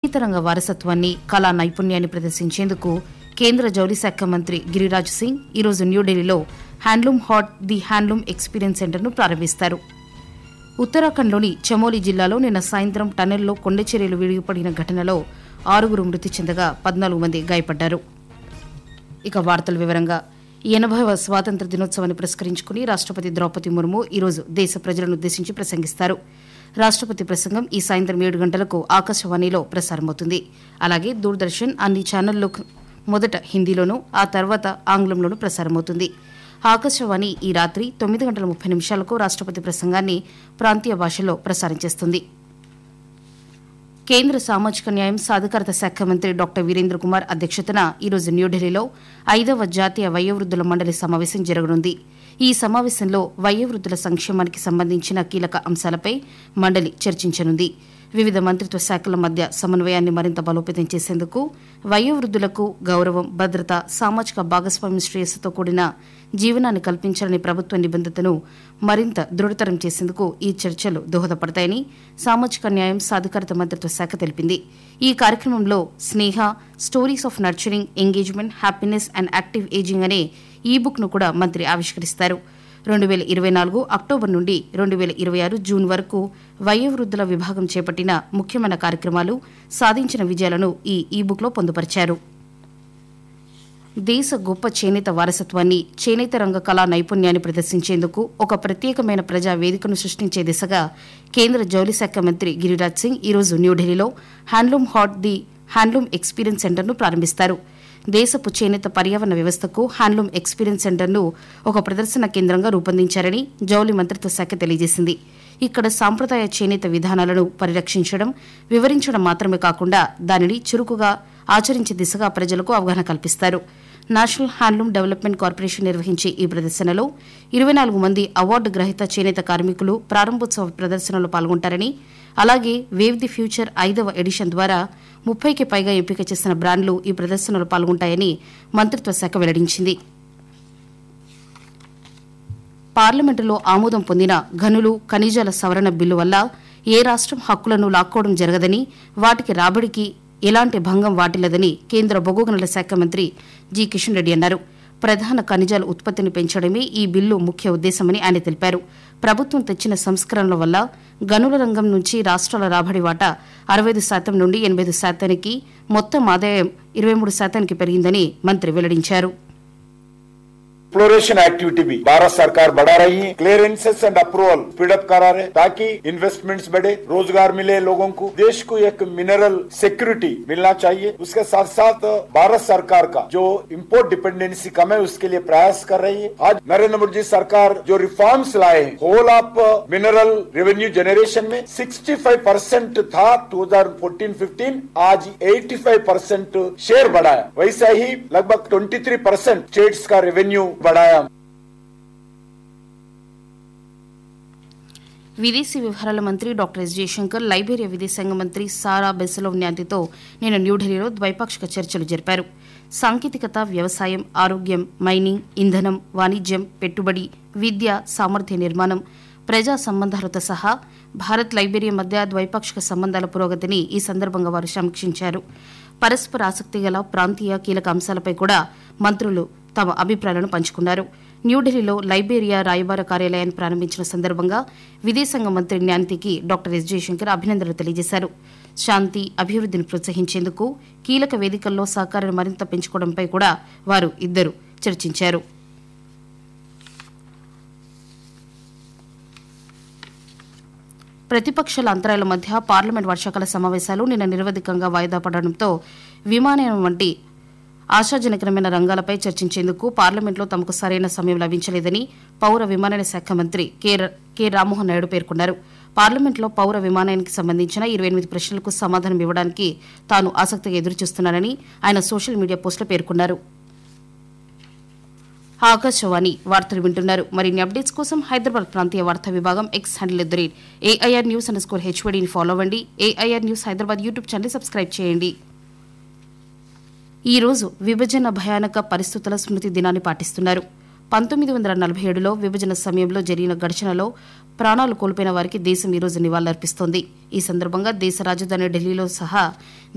జీవిత రంగ వారసత్వాన్ని కళా నైపుణ్యాన్ని ప్రదర్శించేందుకు కేంద్ర జౌళి శాఖ మంత్రి గిరిరాజ్ సింగ్ ఈరోజు న్యూఢిల్లీలో handloom Haat the handloom experience సెంటర్ను ప్రారంభిస్తారు ఉత్తరాఖండ్లోని చమోలి జిల్లాలో నిన్న సాయంత్రం టన్నెల్లో కొండచర్యలు విడిగిపడిన ఘటనలో ఆరుగురు మృతి చెందగా పద్నాలుగు మంది గాయపడ్డారు ఇక వార్తల వివరంగా ఎనభైవ స్వాతంత్ర దినోత్సవాన్ని పురస్కరించుకుని రాష్ట్రపతి ద్రౌపది ముర్ము ఈరోజు దేశ ప్రజలను ఉద్దేశించి ప్రసంగిస్తారు రాష్ట్రపతి ప్రసంగం ఈ సాయంత్రం ఏడు గంటలకు ఆకాశవాణిలో ప్రసారమవుతుంది అలాగే దూరదర్శన్ అన్ని ఛానల్లో మొదట హిందీలోనూ ఆ తర్వాత ఆంగ్లంలోనూ ప్రసారమవుతుంది ఆకాశవాణి ఈ రాత్రి తొమ్మిది గంటల ముప్పై నిమిషాలకు రాష్ట్రపతి ప్రసంగాన్ని ప్రాంతీయ భాషలో ప్రసారం చేస్తుంది కేంద్ర సామాజిక న్యాయం సాధికారత శాఖ మంత్రి డాక్టర్ వీరేంద్ర కుమార్ అధ్యక్షతన ఈరోజు న్యూఢిల్లీలో ఐదవ జాతీయ వయోవృద్ధుల మండలి సమావేశం జరగనుంది ఈ సమావేశంలో వయోవృద్ధుల సంక్షేమానికి సంబంధించిన కీలక అంశాలపై మండలి చర్చించనుంది వివిధ మంత్రిత్వ శాఖల మధ్య సమన్వయాన్ని మరింత బలోపేతం చేసేందుకు వయోవృద్ధులకు గౌరవం భద్రత సామాజిక భాగస్వామ్య శ్రేయస్సుతో కూడిన జీవనాన్ని కల్పించాలనే ప్రభుత్వ నిబంధతను మరింత దృఢతరం చేసేందుకు ఈ చర్చలు దోహదపడతాయని సామాజిక న్యాయం సాధికారత మంత్రిత్వ శాఖ తెలిపింది ఈ కార్యక్రమంలో Sneha stories of nurturing engagement happiness and active ageing అనే ఈ బుక్ ను కూడా మంత్రి ఆవిష్కరిస్తారు రెండు వేల ఇరవై నాలుగు అక్టోబర్ నుండి రెండు వేల ఇరవై ఆరు జూన్ వరకు వయోవృద్ధుల విభాగం చేపట్టిన ముఖ్యమైన కార్యక్రమాలు సాధించిన విజయాలను ఈ ఈ బుక్లో పొందుపరిచారు దేశ గొప్ప చేనేత వారసత్వాన్ని చేనేత రంగ కళా నైపుణ్యాన్ని ప్రదర్శించేందుకు ఒక ప్రత్యేకమైన ప్రజా వేదికను సృష్టించే దిశగా కేంద్ర జౌళి శాఖ మంత్రి గిరిరాజ్ సింగ్ ఈరోజు న్యూఢిల్లీలో handloom Haat the handloom experience సెంటర్ను ప్రారంభిస్తారు దేశపు చేనేత పర్యావరణ వ్యవస్థకు హ్యాండ్లూమ్ ఎక్స్పీరియన్స్ సెంటర్ను ఒక ప్రదర్శన కేంద్రంగా రూపొందించారని జౌళి మంత్రిత్వ శాఖ తెలియజేసింది ఇక్కడ సాంప్రదాయ చేనేత విధానాలను పరిరక్షించడం వివరించడం మాత్రమే కాకుండా దానిని చురుకుగా ఆచరించే దిశగా ప్రజలకు అవగాహన కల్పిస్తారు నేషనల్ హ్యాండ్లూమ్ డెవలప్మెంట్ కార్పొరేషన్ నిర్వహించే ఈ ప్రదర్శనలో ఇరవై నాలుగు మంది అవార్డు గ్రహీత చేనేత కార్మికులు ప్రారంభోత్సవ ప్రదర్శనలో పాల్గొంటారని అలాగే వేవ్ ది ఫ్యూచర్ ఐదవ ఎడిషన్ ద్వారా ముప్పైకి పైగా ఎంపిక చేసిన బ్రాండ్లు ఈ ప్రదర్శనలో పాల్గొంటాయని మంత్రిత్వ శాఖ వెల్లడించింది పార్లమెంటులో ఆమోదం పొందిన గనులు ఖనిజాల సవరణ బిల్లు వల్ల ఏ రాష్ట్రం హక్కులను లాక్కోవడం జరగదని వాటికి రాబడికి ఎలాంటి భంగం వాటిల్లదని కేంద్ర బొగ్గు గనుల శాఖ మంత్రి జి కిషన్ రెడ్డి అన్నారు ప్రధాన ఖనిజాల ఉత్పత్తిని పెంచడమే ఈ బిల్లు ముఖ్య ఉద్దేశమని ఆయన తెలిపారు ప్రభుత్వం తెచ్చిన సంస్కరణల వల్ల గనుల రంగం నుంచి రాష్ట్రాల రాబడి వాటా అరవై శాతం నుండి ఎనభై శాతానికి మొత్తం ఆదాయం ఇరవై మూడు శాతానికి పెరిగిందని మంత్రి వెల్లడించారు एक्सप्लोरेशन एक्टिविटी भी भारत सरकार बढ़ा रही है क्लियरेंसेस एंड अप्रूवल स्पीडअप करा रहे ताकि इन्वेस्टमेंट्स बढ़े रोजगार मिले लोगों को देश को एक मिनरल सिक्योरिटी मिलना चाहिए उसके साथ साथ भारत सरकार का जो इम्पोर्ट डिपेंडेंसी कम है उसके लिए प्रयास कर रही है आज नरेंद्र मोदी जी सरकार जो रिफॉर्म्स लाए हैं whole of mineral revenue generation में 65 परसेंट था 2014-15 आज 85 परसेंट शेयर बढ़ाया वैसा ही लगभग 23 परसेंट स्टेट्स का रेवेन्यू बढ़ाया విదేశీ వ్యవహారాల మంత్రి డాక్టర్ ఎస్ జయశంకర్ లైబేరియా విదేశాంగ మంత్రి సారా బెసలోవ్ న్యాంతితో నిన్న న్యూఢిల్లీలో ద్వైపాక్షిక చర్చలు జరిపారు సాంకేతికత వ్యవసాయం ఆరోగ్యం మైనింగ్ ఇంధనం వాణిజ్యం పెట్టుబడి విద్య సామర్థ్య నిర్మాణం ప్రజా సంబంధాలతో సహా భారత్ లైబేరియా మధ్య ద్వైపాక్షిక సంబంధాల పురోగతిని ఈ సందర్భంగా వారు సమీక్షించారు పరస్పర ఆసక్తి గల ప్రాంతీయ కీలక అంశాలపై కూడా మంత్రులు తమ అభిప్రాయాలను పంచుకున్నారు న్యూఢిల్లీలో లైబేరియా రాయబార కార్యాలయాన్ని ప్రారంభించిన సందర్భంగా విదేశాంగ మంత్రి న్యాంతికి డాక్టర్ ఎస్ జయశంకర్ అభినందనలు తెలియజేశారు శాంతి అభివృద్ధిని ప్రోత్సహించేందుకు కీలక వేదికల్లో సహకారాన్ని మరింత పెంచుకోవడంపై కూడా వారు ఇద్దరు చర్చించారు ప్రతిపక్షాల అంతరాయాల మధ్య పార్లమెంట్ వర్షాకాల సమావేశాలు నిన్న నిరవధికంగా వాయిదా పడడంతో విమానయానం వంటి ఆశాజనకరమైన రంగాలపై చర్చించేందుకు పార్లమెంట్లో తమకు సరైన సమయం లభించలేదని పౌర విమానయాన శాఖ మంత్రి కె కె రామ్మోహన్ నాయుడు పేర్కొన్నారు పార్లమెంట్లో పౌర విమానయానికి సంబంధించిన ఇరవై ఎనిమిది ప్రశ్నలకు సమాధానం ఇవ్వడానికి తాను ఆసక్తిగా ఎదురుచూస్తున్నానని ఆయన సోషల్ మీడియా పోస్టులో పేర్కొన్నారు ఆకాశవాణి వార్తలు వింటున్నారు మరిన్ని అప్డేట్స్ కోసం హైదరాబాద్ ప్రాంతీయ వార్తా విభాగం X handle at rate AIR news underscore హెచ్వడిని ఫాలో అవ్వండి AIR news Hyderabad YouTube channel subscribe చేయండి ఈ రోజు విభజన భయానక పరిస్థితుల స్మృతి దినాన్ని పాటిస్తున్నారు పంతొమ్మిది వందల నలభై ఏడులో విభజన సమయంలో జరిగిన ఘర్షణలో ప్రాణాలు కోల్పోయిన వారికి దేశం ఈ రోజు నివాళులర్పిస్తోంది ఈ సందర్భంగా దేశ రాజధాని ఢిల్లీలో సహా